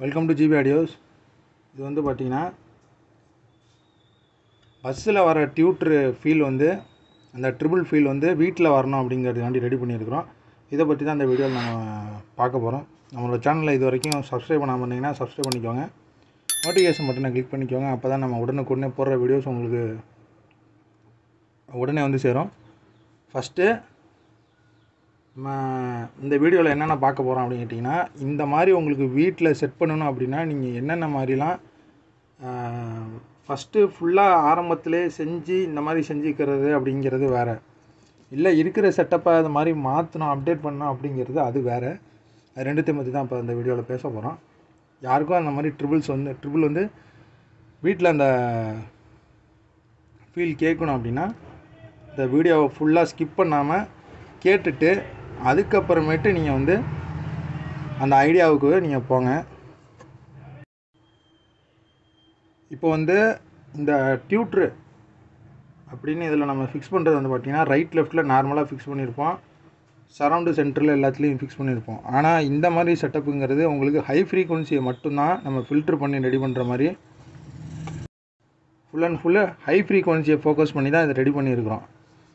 welcome to GB audios இது வந்து பார்த்தீங்கன்னா பஸ்ஸில் வர டியூட்ரு ஃபீல் வந்து அந்த ட்ரிபிள் ஃபீல் வந்து வீட்டில் வரணும் அப்படிங்கிறதுக்காண்டி ரெடி பண்ணியிருக்கிறோம் இதை பற்றி தான் இந்த வீடியோவில் நம்ம பார்க்க போகிறோம் நம்மளோட சேனலில் இது வரைக்கும் சப்ஸ்கிரைப் பண்ணாமல் இருந்தீங்கன்னா சப்ஸ்கிரைப் பண்ணிக்கோங்க நோட்டிஃபிகேஷன் பட்டனை கிளிக் பண்ணிக்கோங்க அப்போ தான் நம்ம உடனுக்குடனே போடுற வீடியோஸ் உங்களுக்கு உடனே வந்து சேரும் ஃபஸ்ட்டு நம்ம இந்த வீடியோவில் என்னென்ன பார்க்க போகிறோம் அப்படின்னு கேட்டிங்கன்னா இந்த மாதிரி உங்களுக்கு வீட்டில் செட் பண்ணணும் அப்படின்னா நீங்கள் என்னென்ன மாதிரிலாம் ஃபஸ்ட்டு ஃபுல்லாக ஆரம்பத்திலே செஞ்சு இந்த மாதிரி செஞ்சுக்கிறது அப்படிங்கிறது வேறு இல்லை இருக்கிற செட்டப்பை அது மாதிரி மாற்றணும் அப்டேட் பண்ணணும் அப்படிங்கிறது அது வேறு அது ரெண்டுத்தையும் பற்றி தான் இப்போ இந்த வீடியோவில் பேச போகிறோம் யாருக்கும் அந்த மாதிரி ட்ரிபிள்ஸ் வந்து ட்ரிபிள் வந்து வீட்டில் அந்த ஃபீல் கேட்கணும் அப்படின்னா இந்த வீடியோவை ஃபுல்லாக ஸ்கிப் பண்ணாமல் கேட்டுட்டு அதுக்கப்புறமேட்டு நீங்கள் வந்து அந்த ஐடியாவுக்கு நீங்கள் போங்க இப்போ வந்து இந்த டியூட்ரு அப்படின்னு இதில் நம்ம ஃபிக்ஸ் பண்ணுறது வந்து பார்த்திங்கன்னா ரைட் லெஃப்ட்டில் நார்மலாக ஃபிக்ஸ் பண்ணியிருப்போம் சரவுண்டு சென்டரில் எல்லாத்துலேயும் ஃபிக்ஸ் பண்ணியிருப்போம் ஆனால் இந்த மாதிரி செட்டப்புங்கிறது உங்களுக்கு ஹை ஃப்ரீக்குவன்சியை மட்டும்தான் நம்ம ஃபில்ட்ரு பண்ணி ரெடி பண்ணுற மாதிரி ஃபுல் அண்ட் ஃபுல்லு ஹை ஃப்ரீக்குவன்சியை ஃபோக்கஸ் பண்ணி தான் இதை ரெடி பண்ணியிருக்கிறோம்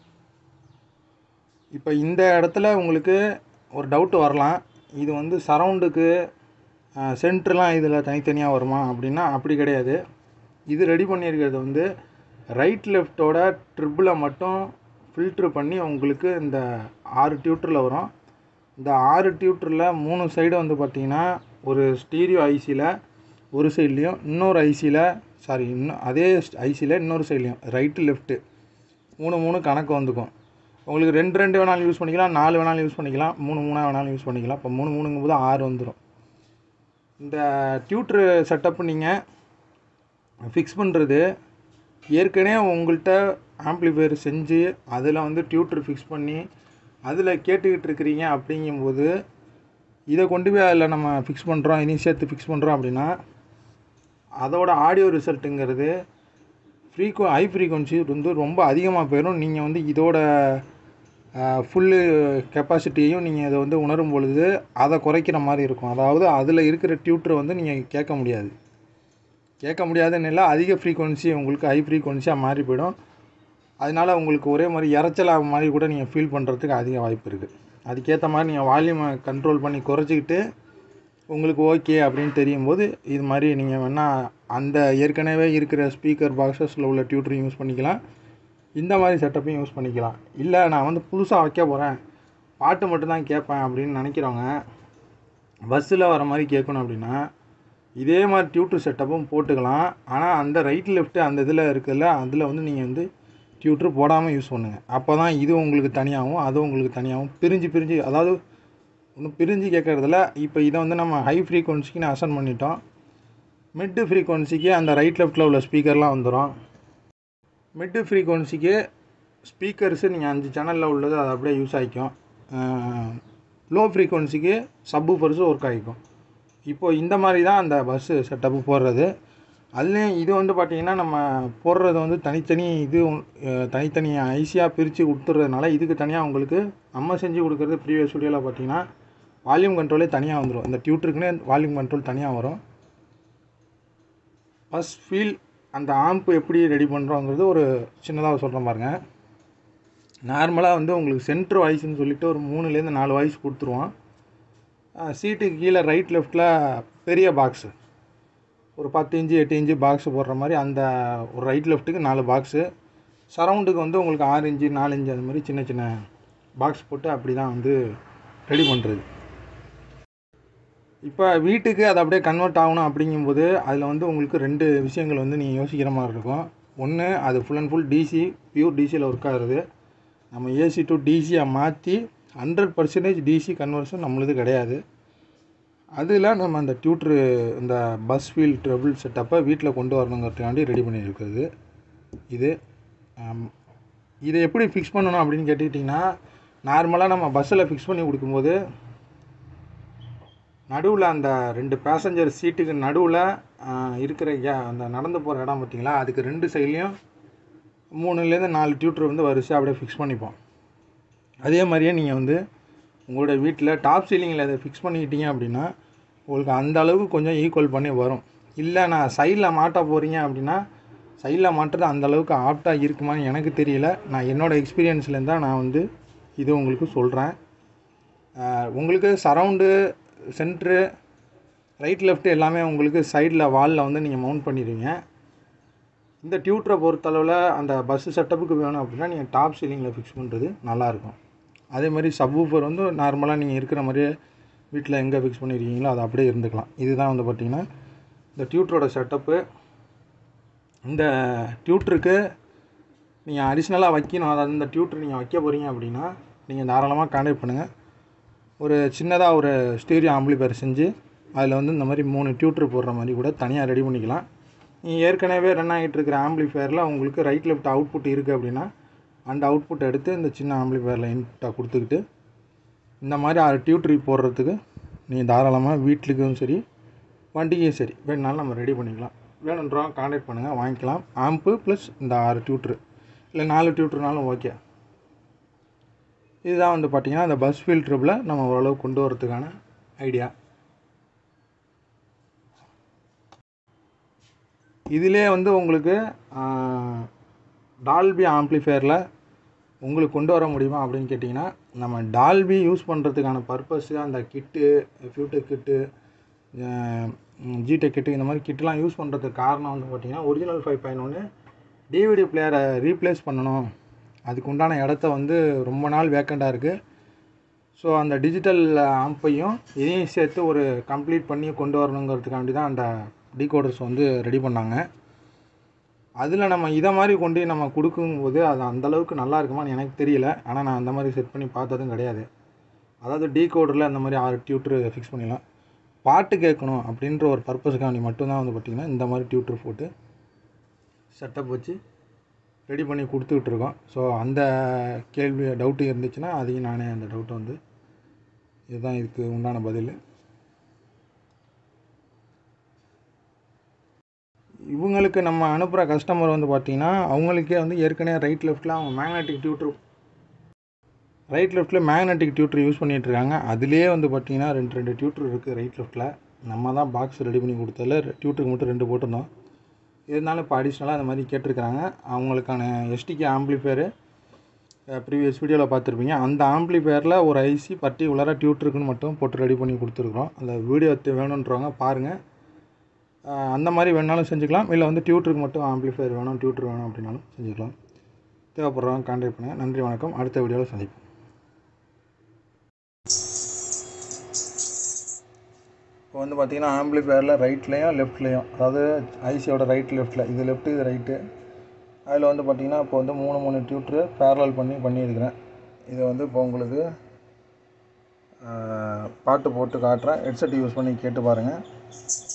இப்போ இந்த இடத்துல உங்களுக்கு ஒரு டவுட் வரலாம் இது வந்து சரவுண்டுக்கு சென்ட்ருலாம் இதில் தனித்தனியாக வருமா அப்படின்னா அப்படி கிடையாது இது ரெடி பண்ணியிருக்கிறது வந்து ரைட் லெஃப்ட்டோட ட்ரிபிளை மட்டும் ஃபில்ட்ரு பண்ணி உங்களுக்கு இந்த ஆறு டியூட்டரில் வரும் இந்த ஆறு டியூட்டரில் மூணு சைடு வந்து பார்த்திங்கன்னா ஒரு ஸ்டீரியோ ஐசியில் ஒரு சைட்லேயும் இன்னொரு ஐசியில் சாரி இன்னும் அதே ஐசியில் இன்னொரு சைட்லேயும் ரைட்டு லெஃப்ட்டு மூணு மூணு கணக்கு வந்துக்கும் உங்களுக்கு ரெண்டு ரெண்டு வேணாலும் யூஸ் பண்ணிக்கலாம் நாலு வேணாலும் யூஸ் பண்ணிக்கலாம் மூணு மூணாக வேணாலும் யூஸ் பண்ணிக்கலாம் இப்போ மூணு மூணுங்கும் போது ஆறு வந்துடும் இந்த டியூட்ரு செட்டப் நீங்கள் ஃபிக்ஸ் பண்ணுறது ஏற்கனவே உங்கள்கிட்ட ஆம்ப்ளிஃபையர் செஞ்சு அதில் வந்து டியூட்ரு ஃபிக்ஸ் பண்ணி அதில் கேட்டுக்கிட்டு இருக்கிறீங்க அப்படிங்கும்போது இதை கொண்டு போய் அதில் நம்ம ஃபிக்ஸ் பண்ணுறோம் இதையும் சேர்த்து ஃபிக்ஸ் பண்ணுறோம் அப்படின்னா அதோட ஆடியோ ரிசல்ட்டுங்கிறது ஃப்ரீக்வ ஹை ஃப்ரீக்வன்சி வந்து ரொம்ப அதிகமாக போயிடும் நீங்கள் வந்து இதோட ஃபுல்லு கெப்பாசிட்டியையும் நீங்கள் இதை வந்து உணரும் பொழுது அதை குறைக்கிற மாதிரி இருக்கும் அதாவது அதில் இருக்கிற டியூட்டரை வந்து நீங்கள் கேட்க முடியாது கேட்க முடியாதுன்னு இல்லை அதிக ஃப்ரீக்வன்சி உங்களுக்கு ஹை ஃப்ரீக்வன்சியாக மாறி போயிடும் அதனால் உங்களுக்கு ஒரே மாதிரி இறைச்சலாக மாதிரி கூட நீங்கள் ஃபீல் பண்ணுறதுக்கு அதிக வாய்ப்பு இருக்குது அதுக்கேற்ற மாதிரி நீங்கள் வால்யூமை கண்ட்ரோல் பண்ணி குறைச்சிக்கிட்டு உங்களுக்கு ஓகே அப்படின்னு தெரியும் போது இது மாதிரி நீங்கள் வேணால் அந்த ஏற்கனவே இருக்கிற ஸ்பீக்கர் பாக்ஸஸில் உள்ள டியூட்டரையும் யூஸ் பண்ணிக்கலாம் இந்த மாதிரி செட்டப்பையும் யூஸ் பண்ணிக்கலாம் இல்லை நான் வந்து புதுசாக வைக்க போகிறேன் பாட்டு மட்டும்தான் கேட்பேன் அப்படின்னு நினைக்கிறவங்க பஸ்ஸில் வர மாதிரி கேட்கணும் அப்படின்னா இதே மாதிரி டியூட்ரு செட்டப்பும் போட்டுக்கலாம் ஆனால் அந்த ரைட் லெஃப்ட்டு அந்த இதில் இருக்குதுல்ல அதில் வந்து நீங்கள் வந்து டியூட்ரு போடாமல் யூஸ் பண்ணுங்கள் அப்போ தான் இது உங்களுக்கு தனியாகவும் அது உங்களுக்கு தனியாகவும் பிரிஞ்சு பிரிஞ்சு அதாவது ஒன்றும் பிரிஞ்சு கேட்குறதில்ல இப்போ இதை வந்து நம்ம ஹை ஃப்ரீக்வன்சிக்கு நான் அசன் பண்ணிட்டோம் மிட்டு ஃப்ரீக்வன்சிக்கு அந்த ரைட் லெஃப்ட்டில் உள்ள ஸ்பீக்கர்லாம் வந்துடும் மிட்டு ஃப்ரீக்வன்சிக்கு ஸ்பீக்கர்ஸு நீங்கள் அஞ்சு சேனலில் உள்ளது அது அப்படியே யூஸ் ஆகிக்கும் லோ ஃப்ரீக்வன்சிக்கு சப்பு பர்ஸு ஒர்க் ஆகிக்கும் இப்போ இந்த மாதிரி தான் அந்த பஸ்ஸு செட்டப்பு போடுறது அதுலேயும் இது வந்து பார்த்திங்கன்னா நம்ம போடுறது வந்து தனித்தனி இது தனித்தனி ஐசியாக பிரித்து கொடுத்துட்றதுனால இதுக்கு தனியாக உங்களுக்கு நம்ம செஞ்சு கொடுக்குறது ப்ரீவியஸ் வீடியோவில் பார்த்திங்கன்னா வால்யூம் கண்ட்ரோலே தனியாக வந்துடும் இந்த டியூட்டருக்குன்னே வால்யூம் கண்ட்ரோல் தனியாக வரும் பஸ் ஃபீல் அந்த ஆம்பு எப்படி ரெடி பண்ணுறோங்கிறது ஒரு சின்னதாக சொல்கிற பாருங்க நார்மலாக வந்து உங்களுக்கு சென்ட்ரு வாய்ஸ்ன்னு சொல்லிட்டு ஒரு மூணுலேருந்து நாலு வாய்ஸ் கொடுத்துருவோம் சீட்டுக்கு கீழே ரைட் லெஃப்ட்டில் பெரிய பாக்ஸு ஒரு பத்து இன்ச்சு எட்டு இன்ச்சு பாக்ஸு போடுற மாதிரி அந்த ஒரு ரைட் லெஃப்ட்டுக்கு நாலு பாக்ஸு சரவுண்டுக்கு வந்து உங்களுக்கு ஆறு இன்ச்சு நாலு இன்ச்சு அது மாதிரி சின்ன சின்ன பாக்ஸ் போட்டு அப்படி தான் வந்து ரெடி பண்ணுறது இப்போ வீட்டுக்கு அது அப்படியே கன்வெர்ட் ஆகணும் அப்படிங்கும்போது அதில் வந்து உங்களுக்கு ரெண்டு விஷயங்கள் வந்து நீங்கள் யோசிக்கிற மாதிரி இருக்கும் ஒன்று அது full and full DC pure டிசியில் ஒர்க் ஆகுறது நம்ம ஏசி டு டிசியாக மாற்றி ஹண்ட்ரட் பர்சன்டேஜ் டிசி கன்வர்ஷன் நம்மளது கிடையாது அதில் நம்ம அந்த டியூட்ரு இந்த பஸ் ஃபீல் ட்ரபிள் செட்டப்பை வீட்டில் கொண்டு வரணுங்கிறதுக்காண்டி ரெடி பண்ணியிருக்கிறது இது இதை எப்படி ஃபிக்ஸ் பண்ணணும் அப்படின்னு கேட்டுக்கிட்டிங்கன்னா நார்மலாக நம்ம பஸ்ஸில் ஃபிக்ஸ் பண்ணி கொடுக்கும்போது நடுவில் அந்த ரெண்டு பேசஞ்சர் சீட்டுக்கு நடுவில் இருக்கிற அந்த நடந்து போகிற இடம் பார்த்திங்களா அதுக்கு ரெண்டு சைட்லேயும் மூணுலேருந்து நாலு டியூட்ரு வந்து வரிசையாக அப்படியே ஃபிக்ஸ் பண்ணிப்போம் அதே மாதிரியே நீங்கள் வந்து உங்களோட வீட்டில் டாப் சீலிங்கில் அதை ஃபிக்ஸ் பண்ணிக்கிட்டீங்க அப்படின்னா உங்களுக்கு அந்த அளவுக்கு கொஞ்சம் ஈக்குவல் பண்ணி வரும் இல்லை நான் சைடில் மாட்ட போகிறீங்க அப்படின்னா சைடில் மாட்டுறது அந்த அளவுக்கு ஆப்டாக இருக்குமான்னு எனக்கு தெரியல நான் என்னோடய எக்ஸ்பீரியன்ஸ்லேருந்து தான் நான் வந்து இது உங்களுக்கு சொல்கிறேன் உங்களுக்கு சரவுண்டு சென்ட்ரு ரைட் லெஃப்ட் எல்லாமே உங்களுக்கு சைடில் வாலில் வந்து நீங்கள் மவுண்ட் பண்ணிடுவீங்க இந்த டியூட்டரை பொறுத்தளவில் அந்த பஸ்ஸு செட்டப்புக்கு வேணும் அப்படின்னா நீங்கள் டாப் சீலிங்கில் ஃபிக்ஸ் பண்ணுறது நல்லாயிருக்கும் அதே மாதிரி சப்வூஃபர் வந்து நார்மலாக நீங்கள் இருக்கிற மாதிரியே வீட்டில் எங்கே ஃபிக்ஸ் பண்ணியிருக்கீங்களோ அது அப்படியே இருந்துக்கலாம் இதுதான் வந்து பார்த்திங்கன்னா இந்த டியூட்டரோட செட்டப்பு இந்த டியூட்டருக்கு நீங்கள் அடிஷ்னலாக வைக்கணும் அதாவது இந்த டியூட்டர் நீங்கள் வைக்க போகிறீங்க அப்படின்னா நீங்கள் தாராளமாக கான்டாக்ட் பண்ணுங்கள் ஒரு சின்னதாக ஒரு ஸ்டீரியோ ஆம்பிளிஃபயர் செஞ்சு அதில் வந்து இந்த மாதிரி மூணு டியூட்டர் போடுற மாதிரி கூட தனியாக ரெடி பண்ணிக்கலாம் நீங்கள் ஏற்கனவே ரன் ஆகிட்டு இருக்கிற ஆம்பிளிஃபயரில் உங்களுக்கு ரைட் லெஃப்ட் அவுட்புட் இருக்குது அப்படின்னா அந்த அவுட்புட் எடுத்து இந்த சின்ன ஆம்பிளிஃபயரில் இன்புட்டாக கொடுத்துக்கிட்டு இந்த மாதிரி ஆறு டியூட்ரி போடுறதுக்கு நீங்கள் தாராளமாக வீட்டுக்கும் சரி வண்டிக்கும் சரி வேணுனாலும் நம்ம ரெடி பண்ணிக்கலாம் வேணுன்றவங்க கான்டாக்ட் பண்ணுங்கள் வாங்கிக்கலாம் ஆம்பு ப்ளஸ் இந்த ஆறு டியூட்ரு இல்லை நாலு டியூட்ருனாலும் ஓகே இதுதான் வந்து பார்த்திங்கன்னா இந்த பஸ் ஃபில்ட்ரபில் நம்ம ஓரளவு கொண்டு வரதுக்கான ஐடியா இதிலே வந்து உங்களுக்கு டால்பி ஆம்ப்ளிஃபையரில் உங்களுக்கு கொண்டு வர முடியுமா அப்படின்னு கேட்டிங்கன்னா நம்ம டால்பி யூஸ் பண்ணுறதுக்கான பர்பஸ்ஸு அந்த கிட்டு ஃபியூட்டர் கிட்டு ஜிடெக் கிட்டு இந்த மாதிரி கிட்டுலாம் யூஸ் பண்ணுறதுக்கு காரணம் வந்து பார்த்திங்கன்னா original five point one DVD பிளேயரை ரீப்ளேஸ் பண்ணணும் அதுக்கு உண்டான இடத்த வந்து ரொம்ப நாள் வேக்கண்டாக இருக்குது ஸோ அந்த டிஜிட்டல் ஆம்பையும் இதையும் சேர்த்து ஒரு கம்ப்ளீட் பண்ணி கொண்டு வரணுங்கிறதுக்காண்டி தான் அந்த டீகோடர்ஸ் வந்து ரெடி பண்ணாங்க அதில் நம்ம இதை மாதிரி கொண்டு நம்ம கொடுக்கும்போது அது அந்தளவுக்கு நல்லா இருக்குமான்னு எனக்கு தெரியல ஆனால் நான் அந்த மாதிரி செட் பண்ணி பார்த்ததும் கிடையாது அதாவது டீகோடரில் அந்த மாதிரி ஆறு டியூட்ரு ஃபிக்ஸ் பண்ணிடலாம் பாட்டு கேட்கணும் அப்படின்ற ஒரு பர்பஸுக்காண்டி மட்டும்தான் வந்து பார்த்திங்கன்னா இந்த மாதிரி டியூட்ரு போட்டு செட்டப் வச்சு ரெடி பண்ணி கொடுத்துட்ருக்கோம் ஸோ அந்த கேள்வி டவுட்டு இருந்துச்சுன்னா அதையும் நானே அந்த டவுட்டை வந்து இதுதான் இதுக்கு உண்டான பதில் இவங்களுக்கு நம்ம அனுப்புகிற கஸ்டமர் வந்து பார்த்திங்கன்னா அவங்களுக்கே வந்து ஏற்கனவே ரைட் லெஃப்ட்டில் அவங்க மேக்னெட்டிக் டியூட்ரு ரைட் லெஃப்ட்டில் மேக்னெட்டிக் டியூட்ரு யூஸ் பண்ணிகிட்ருக்காங்க அதுலேயே வந்து பார்த்திங்கன்னா ரெண்டு ரெண்டு டியூட்ரு இருக்குது ரைட் லெஃப்ட்டில் நம்ம தான் பாக்ஸ் ரெடி பண்ணி கொடுத்ததில் டியூட்டருக்கு மட்டும் ரெண்டு போட்டிருந்தோம் இருந்தாலும் இப்போ அடிஷ்னலாக அந்த மாதிரி கேட்டிருக்கிறாங்க அவங்களுக்கான எஸ்டிகே ஆம்பிளிஃபயரு ப்ரீவியஸ் வீடியோவில் பார்த்துருப்பீங்க அந்த ஆம்பிளிஃபயரில் ஒரு ஐசி பர்டிகுலராக டியூட்டருக்குன்னு மட்டும் போட்டு ரெடி பண்ணி கொடுத்துருக்குறோம் அந்த வீடியோ வேணுன்றவங்க பாருங்கள் அந்த மாதிரி வேணாலும் செஞ்சுக்கலாம் இல்லை வந்து டியூட்டருக்கு மட்டும் ஆம்பிளிஃபயர் வேணும் டியூட்டர் வேணும் அப்படின்னாலும் செஞ்சுக்கலாம் தேவைப்படுறவங்க கான்டாக்ட் பண்ணுங்கள் நன்றி வணக்கம் அடுத்த வீடியோவில் சந்திப்போம் இப்போ வந்து பார்த்திங்கன்னா ஆம்பிளிஃபயரில் ரைட்லேயும் லெஃப்ட்லேயும் அதாவது ஐசியோட ரைட் லெஃப்ட்டில் இது லெஃப்ட்டு இது ரைட்டு அதில் வந்து பார்த்திங்கன்னா இப்போ வந்து மூணு மூணு டியூட்ரு பேரலல் பண்ணி பண்ணியிருக்கிறேன் இதை வந்து இப்போ உங்களுக்கு பாட்டு போட்டு காட்டுறேன் ஹெட்செட் யூஸ் பண்ணி கேட்டு பாருங்கள்